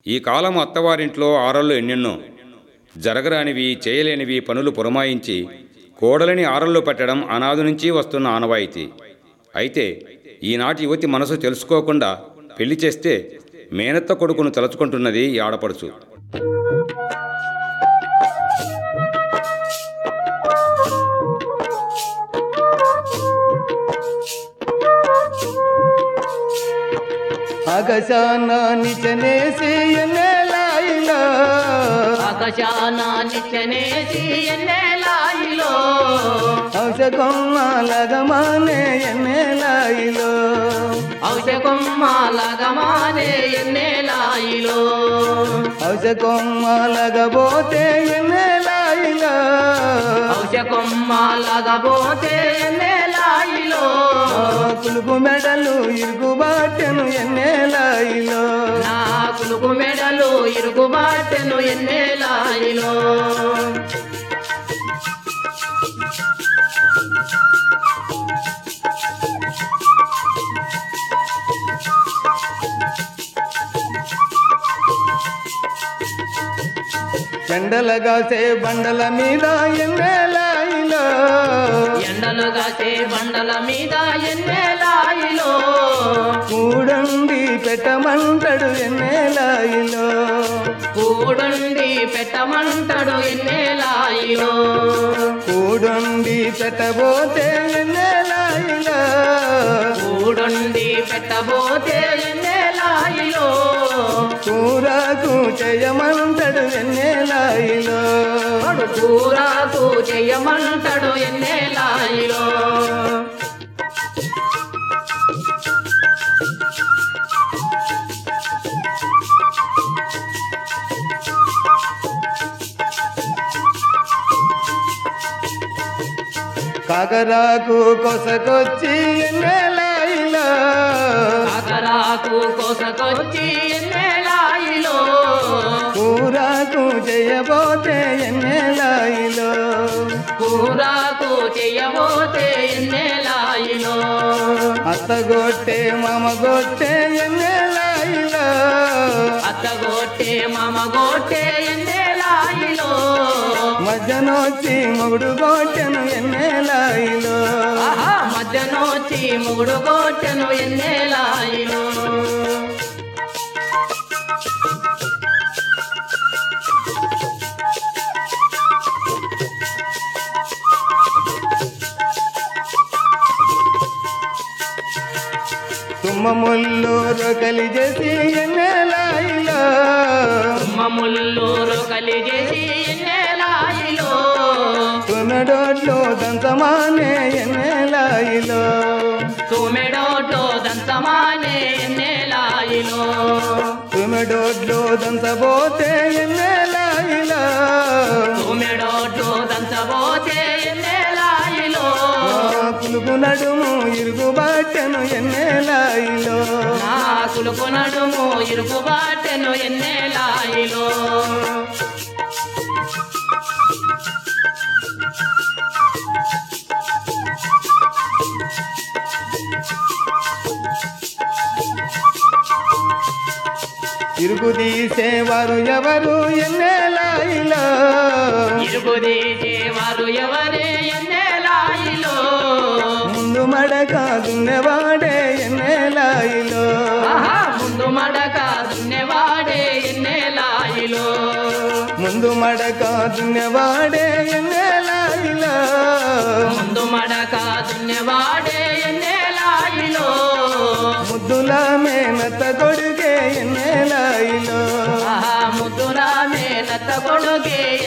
ఈ కాలం అత్తవారింట్లో ఆరళ్ళు ఎన్నెన్నో జరగరానివి చేయలేనివి పనులు పురమాయించి కోడలిని ఆరల్లో పెట్టడం అనాది నుంచి వస్తున్న ఆనవాయితీ అయితే ఈనాటి యువతి మనసు తెలుసుకోకుండా పెళ్లి చేస్తే మేనత్త కొడుకును తలుచుకుంటున్నది ఈ ఆడపడుచు ఆకాశాన నిచనేసి ఎన్నెలాయిలా ఆకాశాన నిచ్చనేసి ఎన్నెలాయిలో ఔషకొమ్మ లగమానే ఎన్నెలాయిలో ఔషకొమ్మ లగమానే ఎన్నెలాయిలో ఔషకొమ్మ లగబోతే ఎన్నెలాయిలా ఔషకొమ్మ లగబోతే ఎన్నెలాయిలో కులుపు మెడలు ఇరుగుబాటెను ఎన్నెలాయిలో నా కులుకు మెడలు ఇరుగుబాటెను ఎన్నెలాయిలో చెండలగాసే బండల మీద ఎన్నెలాయిలో ఎండలు కాసే బండల మీద ఎన్నెలాయిలో కూడండి పెట్టమంటడు ఎన్నెలాయిలో కూడుండి పెట్టమంటడు ఎన్నెలాయిలో కూడుండి పెట్టబోతే ఎన్నెలాయిలో కూడుండి పెట్టబోతే ఎన్నెలాయిలో కూరకు చేయమంటడు ఎన్నెలాయిలో వాడు కూరాకు చెయ్యమంటడు ఎన్నెలాయిలో కాకరాకు కొసకొచ్చి ఎన్నెలాయిలో కాకరాకు కోసకొచ్చి ఎన్నెలాయిలో కూరకు చేయబోతే ఎన్నెలాయిలో కూరాకు చెయ్యబోతే ఎన్నెలాయిలో అత్తగొట్టే మామగొట్టే ఎన్నెలాయిలో అత్తగొట్టే మామగొట్టే ఎన్నెలాయిలో మధ్యనొచ్చి మొగుడు గొట్టెను ఎన్నెలాయిలో ఆహా మధ్యనొచ్చి మూడు కొట్టెను ఎన్నెలాయిలో తుమ్మముళ్ళు రొకలి చేసి ఎన్నెలాయిలో మమ్ముల్లూరు కలిగేసి ఎన్నెలాయిలో తుమెడోట్లో దంతమానే ఎన్నెలాయిలో తుమెడోటో దంతమానే ఎన్నెలాయిలో తుమెడోట్లో దంతబోతే ఎన్నెలాయిలో తుమెడోటో దంతబోతే ఎన్నెలాయిలో పులుగు నడుము ఇరుగుబాటెను ఎన్నెలాయిలో నా కులుకు నడుము ఇరుకుబాటెను ఎన్నెలాయిలో ఇరుగు తీసేవారు ఎవరు ఎన్నెలాయిలో ఇరుకు తీసేవారు ఎవరే ఎన్నెలాయిలో ముందు మడక దున్నెవాడే ఎన్నెలాయిలో ఆహా ముందు మడక దున్నెవాడే ఎన్నెలాయిలో ముందు మడక దున్నెవాడే ఎన్నెలాయిలో ముందు మడక దున్నెవాడే ఎన్నెలాయిలో ముద్దుల మేనత్త కొడుకే ఎన్నెలాయిలో ఆహా ముద్దురామే నత్త కొడుకే